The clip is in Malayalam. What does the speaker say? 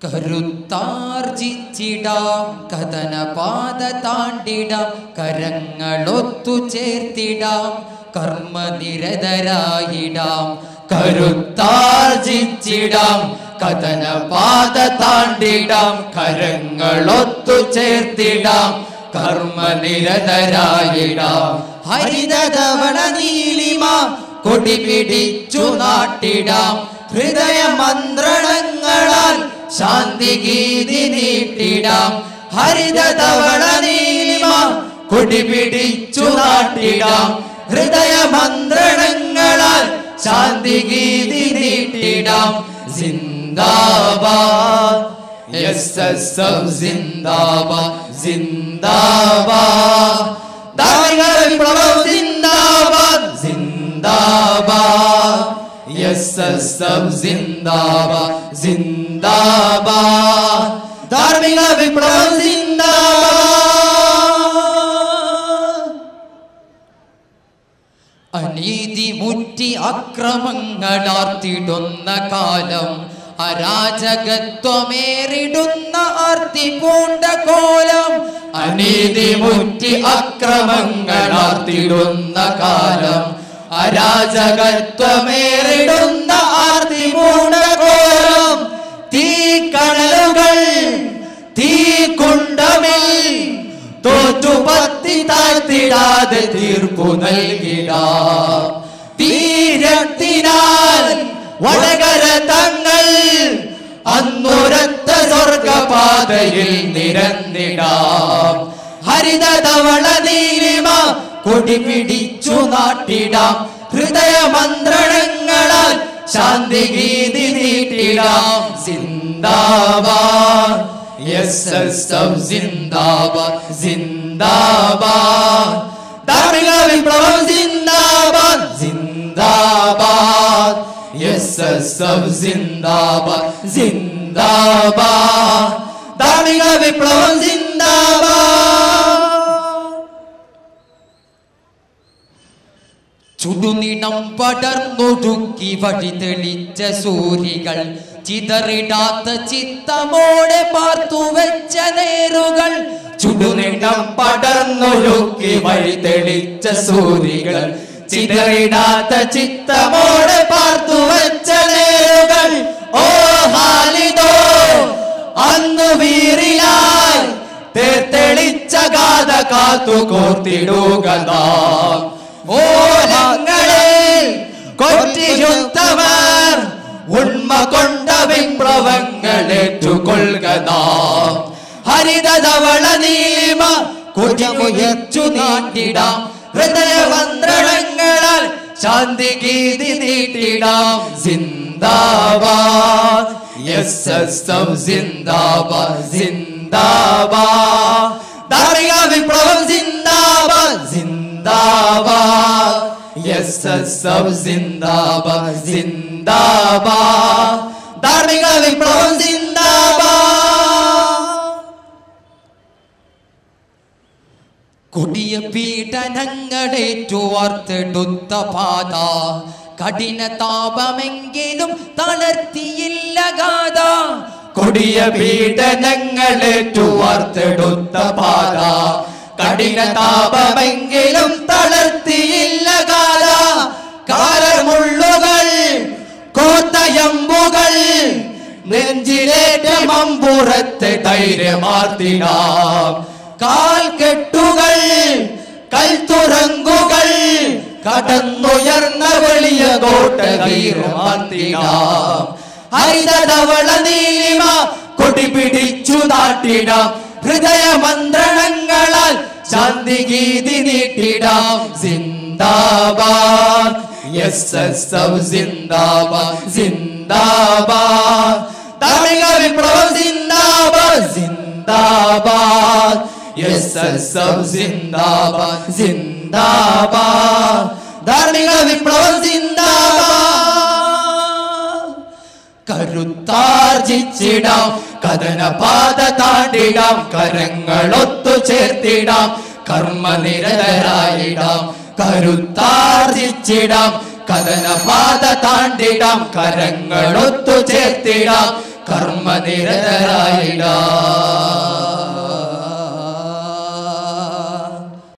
കരുത്താർജിച്ചിടാം കഥനപാത താണ്ടിടാം കരങ്ങളൊത്തു ചേർത്തിടാം കർമ്മനിരതരായിടാം കരുത്താർജിച്ചിടാം കഥനപാത താണ്ടിടാം കരങ്ങളൊത്തു ചേർത്തിടാം കർമ്മനിരതരായിടാം ഹരിതവള നീലിമ കൊടി പിടിച്ചു നാട്ടിടാം ഹൃദയ മന്ത്രണങ്ങളാൽ ശാന്തി ഗീതി നീട്ടിടാം ഹരിതവള നീലിമ കൊടി പിടിച്ചു നാട്ടിടാം ഹൃദയ മന്ത്രണങ്ങളാൽ ശാന്തി ഗീതി നീട്ടിടാം സിന്ദാബാദ് എസ് എസ് എഫ് സിന്ദാബാദ് സിന്ദാബാദ് ധാർമ്മിക വിപ്ലവം സിന്ദാബാദ് സിന്ദാബാദ് എസ് എസ് എഫ് സിന്ദാബാദ് സിന്ദാബാദ് ധാർമ്മിക വിപ്ലവം സിന്ദാബാദ് അനീതി മുറ്റി അക്രമങ്ങളാർത്തിടുന്ന കാലം അരാജകത്വമേറിടുന്ന ആർത്തി പൂണ്ട കോലം അനീതി മുറ്റി അക്രമങ്ങളാർത്തിടുന്ന കാലം അരാജകത്വമേറിടുന്ന ആർത്തി പൂണ്ട കോലം തീക്കണലുകൾ തീ കുണ്ടമിൽ തോറ്റുപത്തി താഴ്ത്തിടാതെ തീർപ്പു നൽകിടാം തീരത്തിനാൽ വടകര തങ്ങൾ അന്നുരത്ത സ്വർഗപാതയിൽ നിരന്നിടാം ഹരിതവള നീലിമ കൊടി പിടിച്ചു നാട്ടിടാം ഹൃദയ മന്ത്രണങ്ങളാൽ ശാന്തി ഗീതി നീട്ടിടാം സിന്ദാബാദ് എസ് എസ് എഫ് സിന്ദാബാദ് സിന്ദാബാദ് ധാർമ്മിക വിപ്ലവം സിന്ദാബാദ് സിന്ദാബാദ് എസ് എസ് എഫ് സിന്ദാബാദ് സിന്ദാബാദ് ധാർമ്മിക വിപ്ലവം സിന്ദാബാദ് ചുടുനിടം പടർന്നൊടുക്കി വഴി തെളിച്ച സൂരികൾ ചിതറിടാത്ത ചിത്തമോടെ പാർത്തു വെച്ച നേരുകൾ ചുടുനിടം പടർന്നൊഴുക്കി വഴി തെളിച്ച സൂരികൾ ചിതറിടാത്ത ചിത്തമോടെ പാർത്തു വെച്ച നേരുകൾ ഓ ഹാലിദോ അന്ന് വീറിലായി തെളിച്ച ഗാഥ കാത്തു കോർത്തിടുക നാം ഓലങ്ങളിൽ കൊറ്റിയുത്തവർ ഉണ്മ കൊണ്ട വിപ്ലവങ്ങളേറ്റുകൊള്ളുക നാം ഹരിതവള നീമ കുജമുയച്ചു നീട്ടിടാം ഹൃദയമന്ത്രണങ്ങളാൽ ശാന്തി ഗീതി നീട്ടിടാം സിന്ദാബാദ് എസ് എസ് എഫ് സിന്ദാബാദ് സിന്ദാബാദ് ധാർമ്മിക വിപ്ലവം സിന്ദാബാദ് സിന്ദാബാദ് എസ് എസ് എഫ് സിന്ദാബാദ് സിന്ദാബാദ് ധാർമ്മിക വിപ്ലവം സിന്ദാബാദ് കൊടിയ പീഡനങ്ങളേറ്റു വാർത്തെടുത്ത പാത കഠിന താപമെങ്കിലും തളർത്തിയില്ല ഗാഥ കൊടിയ പീഡനങ്ങളേറ്റു വാർത്തെടുത്ത പാത കഠിന താപമെങ്കിലും തളർത്തിയില്ല ഗാഥ കാലമുള്ളുകൾ കോത്തയമ്പുകൾ നെഞ്ചിലേറ്റ മമ്പുറത്തെ ധൈര്യമാർത്തിനാം കാൽക്കെട്ടുകൾ കൽത്തുറങ്കുകൾ കടന്നുയർന്ന വലിയ കോട്ട വീരമാർത്തിനാം ഹരിതവള നീലിമ കൊടി പിടിച്ചു നാട്ടിടാം ഹൃദയ മന്ത്രണങ്ങളാൽ ശാന്തി ഗീതി നീട്ടിടാം സിന്ദാബാദ് എസ് എസ് എഫ് സിന്ദാബാദ് സിന്ദാബാദ് ധാർമ്മിക വിപ്ലവം സിന്ദാബാദ് സിന്ദാബാദ് എസ് എസ് എഫ് സിന്ദാബാദ് സിന്ദാബാദ് ധാർമ്മിക വിപ്ലവം സിന്ദാബാദ് കരുത്താർജിച്ചിടാം കഥനപാത താണ്ടിടാം കരങ്ങളൊത്തു ചേർത്തിടാം കർമ്മനിരതരായിടാം കരുത്താർജിച്ചിടാം കഥനപാത താണ്ടിടാം കരങ്ങളൊത്തു ചേർത്തിടാം കർമ്മനിരതരായിടാം